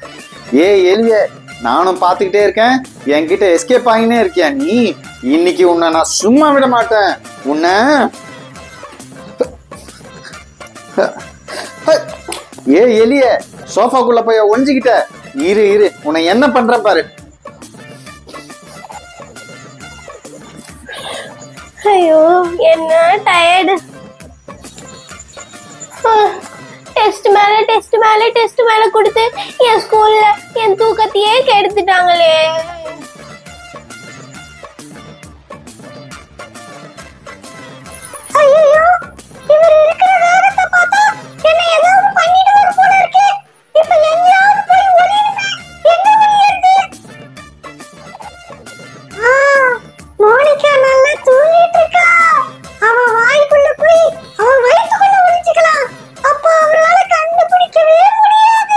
ஏ எலிய நானும் பார்த்துக்கிட்டே இருக்கேன் என்கிட்ட எஸ்கேப் ஆகினே இருக்கியா நீ இன்னைக்கு உன்னை நான் சும்மா விட மாட்டேன் உன்னை ஏ எலிய சோஃபாக்குள்ள போய் ஒளிஞ்சுக்கிட்ட இரு இரு உன்னை என்ன பண்றேன் பாரு ஐயோ என்ன டயர்டு டெஸ்ட் மேல டெஸ்ட் மேல டெஸ்ட் மேல கொடுத்து என் ஸ்கூல்ல என் தூக்கத்தையே கெடுத்துட்டாங்களே ஐயோ இவர் இருக்கிற வேகத்தை பார்த்தா என்ன ஏதாவது பண்ணிடுவார் போல இருக்கே இப்ப எங்கேயாவது போய் ஒளியணுமே எங்க ஒளியறது ஆ, மோனிகா நல்லா தூங்கிட்டு இருக்கா அவ வாய்க்குள்ள போய் அவ வயித்துக்குள்ள ஒளிச்சுக்கலாம் அப்போ அவரால கண்டுபிடிக்கவே முடியாது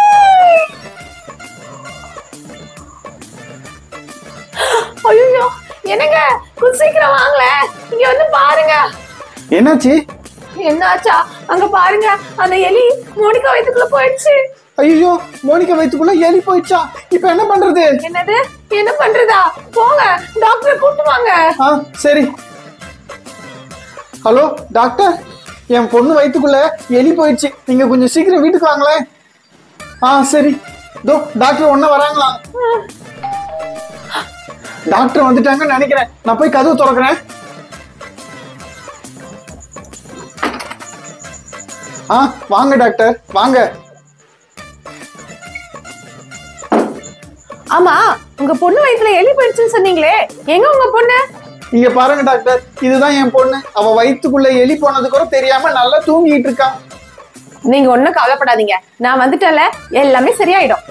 ஐயோ என்னங்க கொஞ்சம் சீக்கிரம் வாங்கல இங்க வந்து பாருங்க என்னாச்சு என்னாச்சா அங்க பாருங்க அந்த எலி மோனிகா வயித்துக்குள்ள போயிடுச்சு ஐயோ மோனிகா வயித்துக்குள்ள எலி போயிடுச்சா இப்ப என்ன பண்றது என்னது என்ன பண்றதா போங்க டாக்டரை கூட்டு வாங்க ஆ சரி ஹலோ டாக்டர் என் பொண்ணு வயித்துக்குள்ள எலி போயிடுச்சு நீங்க கொஞ்சம் சீக்கிரம் வீட்டுக்கு வாங்களேன் ஆ சரி தோ டாக்டர் ஒன்ன வராங்களா டாக்டர் வந்துட்டாங்கன்னு நினைக்கிறேன் நான் போய் கதவு திறக்கிறேன் ஆ வாங்க டாக்டர் வாங்க ஆமா உங்க பொண்ணு வயித்துல எலி போயிடுச்சுன்னு சொன்னீங்களே எங்க உங்க பொண்ணு இங்க பாருங்க டாக்டர் இதுதான் என் பொண்ணு அவ வயித்துக்குள்ள எலி போனது கூட தெரியாம நல்லா தூங்கிட்டு இருக்கா நீங்க ஒண்ணும் கவலைப்படாதீங்க நான் வந்துட்டேன்ல எல்லாமே சரியாயிடும்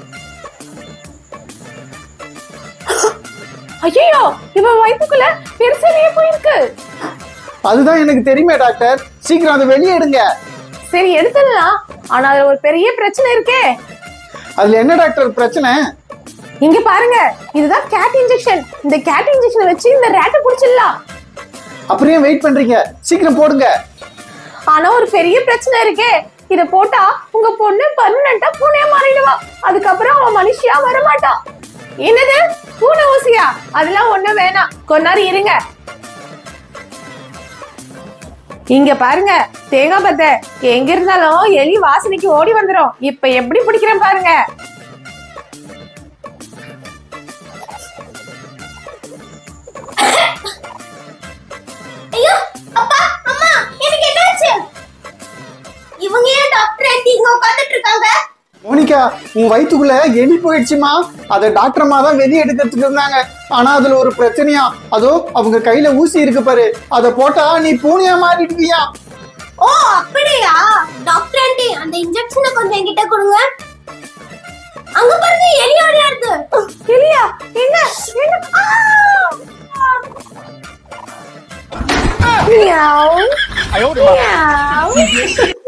ஐயோ இவன் வயித்துக்குள்ள பெருசாலேயே போயிருக்கு அதுதான் எனக்கு தெரியுமே டாக்டர் சீக்கிரம் அதை வெளியே எடுங்க சரி எடுத்துடலாம் ஆனா அதுல ஒரு பெரிய பிரச்சனை இருக்கே அதுல என்ன டாக்டர் பிரச்சனை இங்க பாருங்க இதுதான் கேட் இன்ஜெக்ஷன் இந்த கேட் இன்ஜெக்ஷனை வச்சு இந்த ரேட்டை புடிச்சிடலாம் அப்படியே வெயிட் பண்றீங்க சீக்கிரம் போடுங்க ஆனா ஒரு பெரிய பிரச்சனை இருக்கே இத போட்டா உங்க பொண்ணு பர்மனண்டா பூனையா மாறிடுவா அதுக்கப்புறம் அவன் மனுஷியா வரமாட்டா என்னது பூனை ஊசியா அதெல்லாம் ஒண்ணும் வேணாம் கொஞ்ச நேரம் இருங்க இங்க பாருங்க தேங்காய் பத்த எங்க இருந்தாலும் எலி வாசனைக்கு ஓடி வந்துரும் இப்ப எப்படி பிடிக்கிறேன் பாருங்க ஐயோ அப்பா அம்மா எனக்கு என்னாச்சு இவங்க ஏன் டாக்டர் ஆண்டி இங்க உட்கார்ந்துட்டு இருக்காங்க மோனிகா உன் வயித்துக்குள்ள எலி போயிடுச்சுமா அதை டாக்டர் அம்மா தான் வெளியே எடுக்கிறதுக்கு இருந்தாங்க ஆனா அதுல ஒரு பிரச்சனையா அதோ அவங்க கையில ஊசி இருக்கு பாரு அதை போட்டா நீ பூனையா மாறிடுவியா ஓ அப்படியா டாக்டர் ஆண்டி அந்த இன்ஜெக்ஷனை கொஞ்சம் என்கிட்ட கொடுங்க அங்க பாருங்க எலி ஓடியா இருக்கு எலியா என்ன என்ன ஆ! மியாவ். மியாவ்.